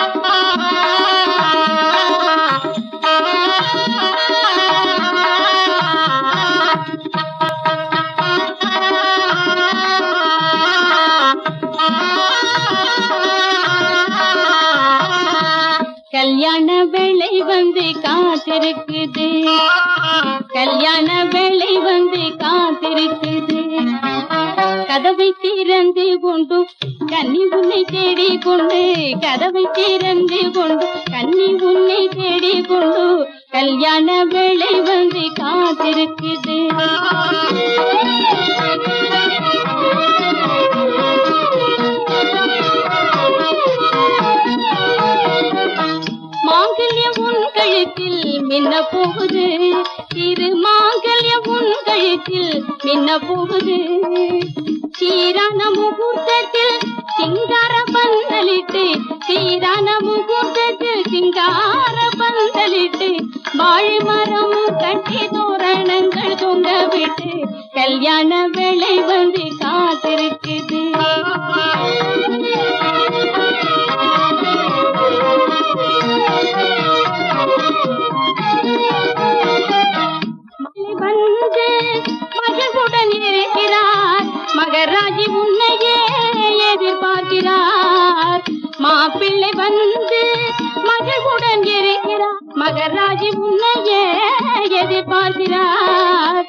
கல்யாண வேளை வந்து காத்திருக்குது கல்யாண வேளை வந்து காத்திருக்குது கதவை திறந்து கொண்டு கன்னி உன்னை தேடி கொண்டு கதவை திறந்து கொண்டு கன்னி உன்னை தேடி கொண்டு கல்யாண வேளை வந்து காத்திருக்குது மாங்கல்யம் உன் கழுத்தில் மின்ன போகுது திரு மாங்கல்யம் உன் கழுத்தில் மின்ன போகுது சீரான முகூர்த்தத்தில் சிங்கார பந்தலிட்டு சீரான முகூர்த்தத்தில் சிங்கார பந்தலிட்டு வாழை மரம் கட்டி தோரணங்கள் தொங்க விட்டு கல்யாண வேளை வந்து காத்திருக்குது மலை வந்து மகிழ்வுடன் இருக்கிறார் மகராஜி உன்னையே எதிர்பார்க்கிறார் மாப்பிள்ளை வந்து மகிழ்வுடன் இருக்கிறார் மகராஜி உன்னையே எதிர்பார்க்கிறார்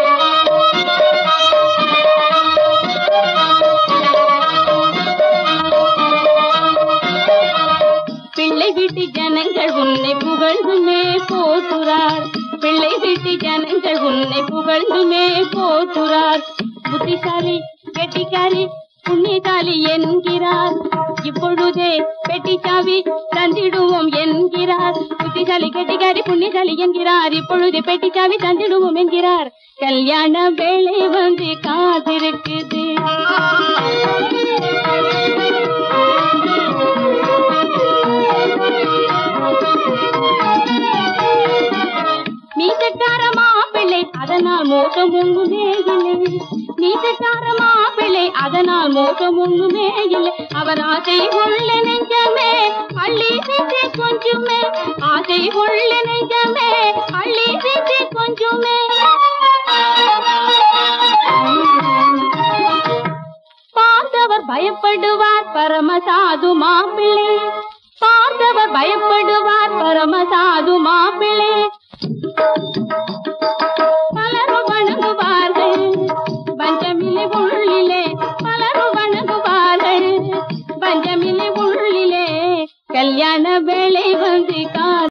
பிள்ளை வீட்டு ஜனங்கள் உன்னை புகழ்ந்துமே போற்றுறார் பிள்ளை வீட்டு ஜனங்கள் உன்னை புகழ்ந்துமே போற்றுறார் புத்திசாலி கெட்டிக்காரி புண்ணியசாலி என்கிறார் இப்பொழுதே பெட்டி சாவி தந்திடுவோம் என்கிறார் புத்திசாலி கெட்டிக்காரி புண்ணியசாலி என்கிறார் இப்பொழுது பெட்டி சாவி தந்திடுவோம் என்கிறார் கல்யாண வேலை வந்து காத்திருக்குது மீசக்கார மாப்பிள்ளை அதனால் மோசம் ஒண்ணுமே இல்லை மீசக்கார மாப்பிள்ளை அதனால் மோசம் ஒண்ணுமே இல்லை அவர் ஆசை உள்ள நெஞ்சமே அள்ளி வீசி கொஞ்சுமே ஆசை உள்ள நெஞ்சமே அள்ளி வீசி கொஞ்சுமே பார்த்தவர் பயப்படுவார் பரமசாது மாப்பிள்ளை பார்த்தவர் பயப்படுவார் பரமசாது மாப்பிள்ளை பலரும் வணங்குவார்கள் பஞ்சமில்லை உள்ளிலே பலரும் வணங்குவார்கள் பஞ்சமில்லை உள்ளிலே கல்யாண வேளை வந்து கா